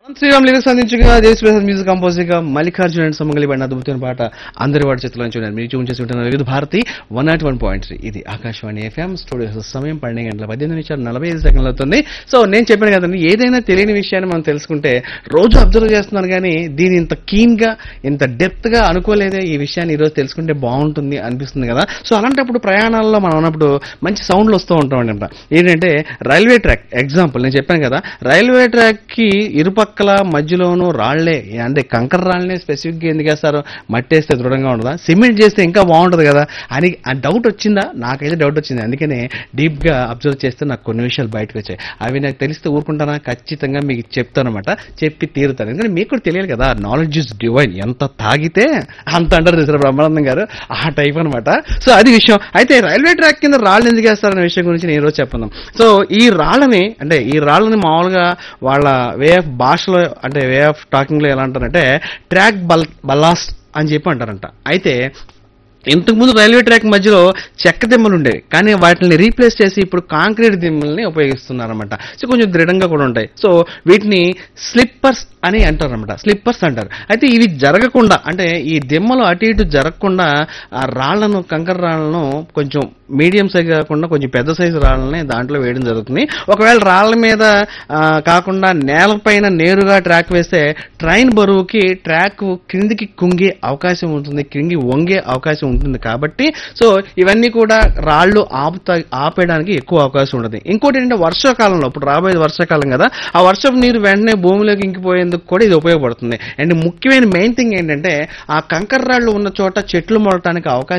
Sriram lyrics అందించగా దేశప్రసాద్ music composer గా Mallikarjuna and సమంగళి పడిన అద్భుతమైన పాట అందరి వాడి చేతిలో చూడండి మీరు చూన్ చేసి ఉంటున్నారు Vividh Bharati one nought one point three ఇది ఆకాశవాణి ఎఫ్ఎం స్టూడియో సమయం పన్నెండు గంటల పద్దెనిమిది నిమిషాలు నలభై ఐదు సెకండ్లు అవుతుంది సో నేను చెప్పాను కదండి ఏదైనా తెలియని విషయాన్ని మనం తెలుసుకుంటే రోజు అబ్జర్వ్ చేస్తున్నాను కానీ దీని ఇంత కీన్ గా ఇంత డెప్త్ గా అనుకోలేదే ఈ విషయాన్ని ఈ రోజు తెలుసుకుంటే బాగుంటుంది అనిపిస్తుంది కదా సో అలాంటప్పుడు ప్రయాణాల్లో మనం ఉన్నప్పుడు మంచి సౌండ్లు వస్తూ ఉంటాం అనమాట ఏంటంటే రైల్వే ట్రాక్ ఎగ్జాంపుల్ నేను చెప్పాను కదా రైల్వే ట్రాక్ కి ఇరుపక్కల మధ్యలోనూ రాళ్లే అంటే కంకర రాళ్ళనే స్పెసిఫిక్ గా ఎందుకు వేస్తారు మట్టి వేస్తే దృఢంగా ఉండదా సిమెంట్ చేస్తే ఇంకా బాగుంటది కదా అని ఆ డౌట్ వచ్చిందా నాకైతే డౌట్ వచ్చింది అందుకనే డీప్ గా అబ్జర్వ్ చేస్తే నాకు కొన్ని విషయాలు బయటకు వచ్చాయి అవి నాకు తెలిస్తే ఊరుకుంటానా ఖచ్చితంగా మీకు చెప్తానమాట చెప్పి తీరుతాను ఎందుకంటే మీకు కూడా తెలియాలి కదా నాలెడ్జ్ ఇస్ డివైన్ ఎంత తాగితే అంత అంటారు చూసారు బ్రహ్మానందం గారు ఆ టైప్ అన్నమాట సో అది విషయం అయితే రైల్వే ట్రాక్ కింద రాళ్ళు ఎందుకు వేస్తారనే విషయం గురించి నేను ఈరోజు చెప్తున్నాం సో ఈ రాళ్ళని అంటే ఈ రాళ్ళని మామూలుగా వాళ్ళ వే ఆఫ్ భాషలో అంటే వే ఆఫ్ టాకింగ్ లో ఎలా అంటారంటే ట్రాక్ బల్ బల్లాస్ట్ అని చెప్పి అంటారంట అయితే ఇంతకుముందు రైల్వే ట్రాక్ మధ్యలో చెక్క దిమ్మలు ఉండేవి కానీ వాటిని రీప్లేస్ చేసి ఇప్పుడు కాంక్రీట్ దిమ్మల్ని ఉపయోగిస్తున్నారన్నమాట సో కొంచెం దృఢంగా కూడా ఉంటాయి సో వీటిని స్లిప్పర్స్ అని అంటారన్నమాట స్లిప్పర్స్ అంటారు అయితే ఇవి జరగకుండా అంటే ఈ దిమ్మలు అటు ఇటు జరగకుండా ఆ రాళ్లను కంకర రాళ్లను కొంచెం మీడియం సైజ్ కాకుండా కొంచెం పెద్ద సైజు రాళ్ళని దాంట్లో వేయడం జరుగుతుంది ఒకవేళ రాళ్ళ మీద ఆ, కాకుండా నేలపైన నేరుగా ట్రాక్ వేస్తే ట్రైన్ బరువుకి ట్రాక్ క్రిందికి కుంగే అవకాశం ఉంటుంది క్రింగి వంగే అవకాశం ఉంటుంది కాబట్టి సో ఇవన్నీ కూడా రాళ్ళు ఆపుతా ఆపేయడానికి ఎక్కువ అవకాశం ఉంటుంది ఇంకోటి ఏంటంటే వర్షాకాలంలో ఇప్పుడు రాబోయేది వర్షాకాలం కదా ఆ వర్షపు నీరు వెంటనే భూమిలోకి ఇంకిపోయేందుకు కూడా ఇది ఉపయోగపడుతుంది అండ్ ముఖ్యమైన మెయిన్ థింగ్ ఏంటంటే ఆ కంకర రాళ్ళు ఉన్న చోట చెట్లు మొలటానికి అవకాశం